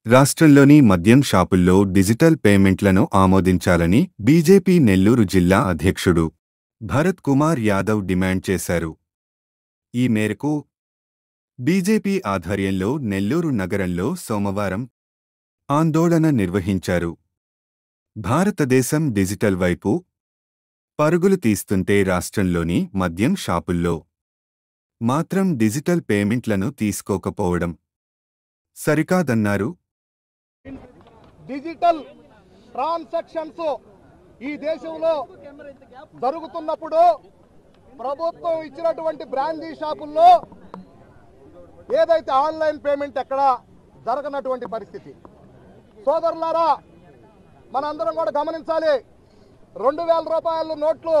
రాష్ట్రంలోని మద్యం షాపుల్లో డిజిటల్ పేమెంట్లను ఆమోదించాలని బీజేపీ నెల్లూరు జిల్లా అధ్యక్షుడు భరత్ కుమార్ యాదవ్ డిమాండ్ చేశారు ఈ మేరకు బీజేపీ ఆధ్వర్యంలో నెల్లూరు నగరంలో సోమవారం ఆందోళన నిర్వహించారు భారతదేశం డిజిటల్ వైపు పరుగులు తీస్తుంటే రాష్ట్రంలోని మద్యం షాపుల్లో మాత్రం డిజిటల్ పేమెంట్లను తీసుకోకపోవడం సరికాదన్నారు డిజిటల్ ట్రాన్సాక్షన్స్ ఈ దేశంలో జరుగుతున్నప్పుడు ప్రభుత్వం ఇచ్చినటువంటి బ్రాందీ షాపుల్లో ఏదైతే ఆన్లైన్ పేమెంట్ ఎక్కడ జరగనటువంటి పరిస్థితి సోదరులారా మనందరం కూడా గమనించాలి రెండు వేల రూపాయల నోట్లు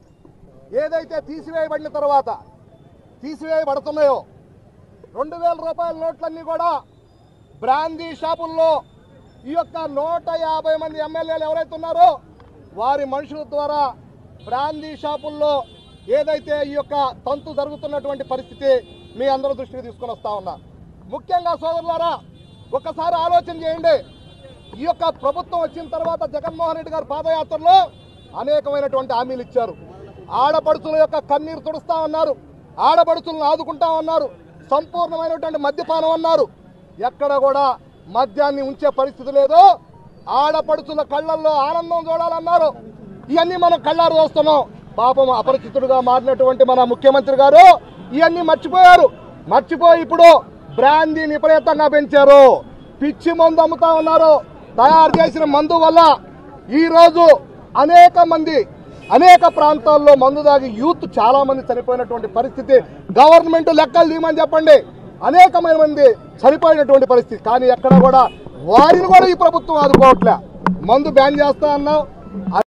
ఏదైతే తీసివేయబడిన తర్వాత తీసివేయబడుతున్నాయో రెండు వేల రూపాయల నోట్లన్నీ కూడా బ్రాందీ షాపుల్లో ఈ యొక్క నూట యాభై మంది ఎమ్మెల్యేలు ఎవరైతే ఉన్నారో వారి మనుషుల ద్వారా బ్రాందీ షాపుల్లో ఏదైతే ఈ యొక్క తంతు జరుగుతున్నటువంటి పరిస్థితి మీ అందరి దృష్టికి తీసుకొని వస్తా ఉన్నా ముఖ్యంగా సోదరులారా ఒక్కసారి ఆలోచన చేయండి ఈ యొక్క ప్రభుత్వం వచ్చిన తర్వాత జగన్మోహన్ రెడ్డి గారు పాదయాత్రలో అనేకమైనటువంటి హామీలు ఇచ్చారు ఆడపడుచుల యొక్క కన్నీరు తుడుస్తా ఉన్నారు ఆడపడుచులను ఆదుకుంటా ఉన్నారు సంపూర్ణమైనటువంటి మద్యపానం అన్నారు ఎక్కడ కూడా మద్యాన్ని ఉంచే పరిస్థితి లేదు ఆడపడుచుల కళ్ళల్లో ఆనందం చూడాలన్నారు ఇవన్నీ మనం కళ్ళారు చూస్తున్నాం పాపం అపరిచితుడుగా మారినటువంటి మన ముఖ్యమంత్రి గారు ఇవన్నీ మర్చిపోయారు మర్చిపోయి ఇప్పుడు బ్రాందీ విపరీతంగా పెంచారు పిచ్చి మందు అమ్ముతా ఉన్నారు తయారు చేసిన మందు వల్ల ఈ రోజు అనేక మంది అనేక ప్రాంతాల్లో మందు దాగి యూత్ చాలా మంది చనిపోయినటువంటి పరిస్థితి గవర్నమెంట్ లెక్కలు తీయమని చెప్పండి అనేకమైన మంది చనిపోయినటువంటి పరిస్థితి కానీ ఎక్కడ కూడా వారిని కూడా ఈ ప్రభుత్వం ఆదుకోవట్లే మందు బ్యాన్ చేస్తా అన్నాం